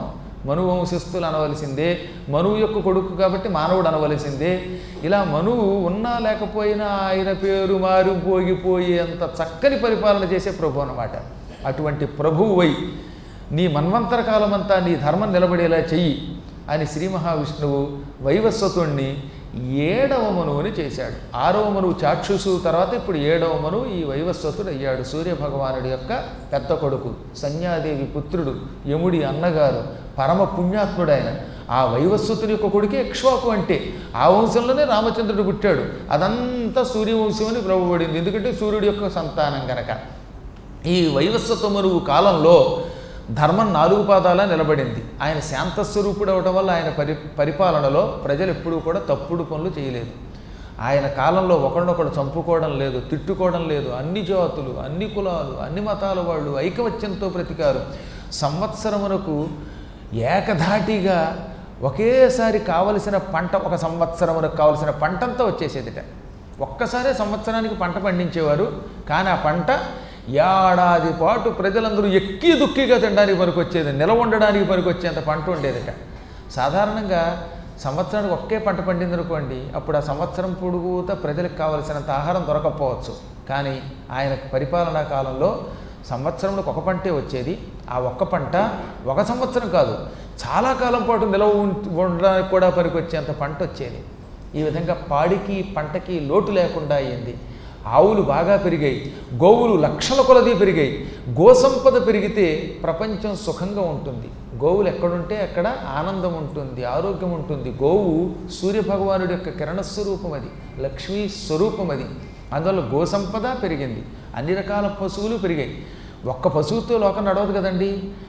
మను వంశస్థులు అనవలసిందే మనువు యొక్క కొడుకు కాబట్టి మానవుడు అనవలసిందే ఇలా మనువు ఉన్నా లేకపోయినా ఆయన పేరు మారిపోగిపోయేంత చక్కని పరిపాలన చేసే ప్రభు అన్నమాట అటువంటి ప్రభువై నీ మన్వంతర కాలమంతా నీ ధర్మం నిలబడేలా చెయ్యి అని శ్రీ మహావిష్ణువు వైవస్వతుణ్ణి ఏడవ మనువుని చేశాడు ఆరవ మనువు చాక్షుసు తర్వాత ఇప్పుడు ఏడవ మనువు ఈ వైవస్వతుడు అయ్యాడు సూర్య భగవానుడి యొక్క పెద్ద కొడుకు సంధ్యాదేవి పుత్రుడు యముడి అన్నగారు పరమ పుణ్యాత్ముడైన ఆ వైవస్వతుని యొక్క కొడుకే ఇక్ష్వాకు అంటే ఆ వంశంలోనే రామచంద్రుడు పుట్టాడు అదంతా సూర్యవంశం అని ప్రభుబడింది ఎందుకంటే సూర్యుడి యొక్క సంతానం గనక ఈ వైవస్వత మనువు కాలంలో ధర్మం నాలుగు పాదాల నిలబడింది ఆయన శాంతస్వరూపుడు అవటం వల్ల ఆయన పరి పరిపాలనలో ప్రజలు ఎప్పుడూ కూడా తప్పుడు పనులు చేయలేదు ఆయన కాలంలో ఒకళ్ళొకడు చంపుకోవడం లేదు తిట్టుకోవడం లేదు అన్ని జాతులు అన్ని కులాలు అన్ని మతాల వాళ్ళు ఐకమత్యంతో ప్రతికారు సంవత్సరమునకు ఏకధాటిగా ఒకేసారి కావలసిన పంట ఒక సంవత్సరమునకు కావలసిన పంటంతా వచ్చేసేదిట ఒక్కసారే సంవత్సరానికి పంట పండించేవారు కానీ ఆ పంట ఏడాది పాటు ప్రజలందరూ ఎక్కి దుక్కిగా తినడానికి పనికొచ్చేది నిలవ ఉండడానికి పనికొచ్చేంత పంట ఉండేదిట సాధారణంగా సంవత్సరానికి ఒకే పంట పండింది అనుకోండి అప్పుడు ఆ సంవత్సరం పొడుగుతా ప్రజలకు కావలసినంత ఆహారం దొరకకపోవచ్చు కానీ ఆయన పరిపాలనా కాలంలో సంవత్సరంలో ఒక పంటే వచ్చేది ఆ ఒక్క పంట ఒక సంవత్సరం కాదు చాలా కాలం పాటు నిలవ ఉం- ఉండడానికి కూడా పనికొచ్చేంత పంట వచ్చేది ఈ విధంగా పాడికి పంటకి లోటు లేకుండా అయ్యింది ఆవులు బాగా పెరిగాయి గోవులు లక్షల కొలది పెరిగాయి గోసంపద పెరిగితే ప్రపంచం సుఖంగా ఉంటుంది గోవులు ఎక్కడుంటే అక్కడ ఆనందం ఉంటుంది ఆరోగ్యం ఉంటుంది గోవు సూర్యభగవానుడి యొక్క కిరణ స్వరూపం అది లక్ష్మీ స్వరూపం అది అందువల్ల గోసంపద పెరిగింది అన్ని రకాల పశువులు పెరిగాయి ఒక్క పశువుతో లోకం నడవదు కదండి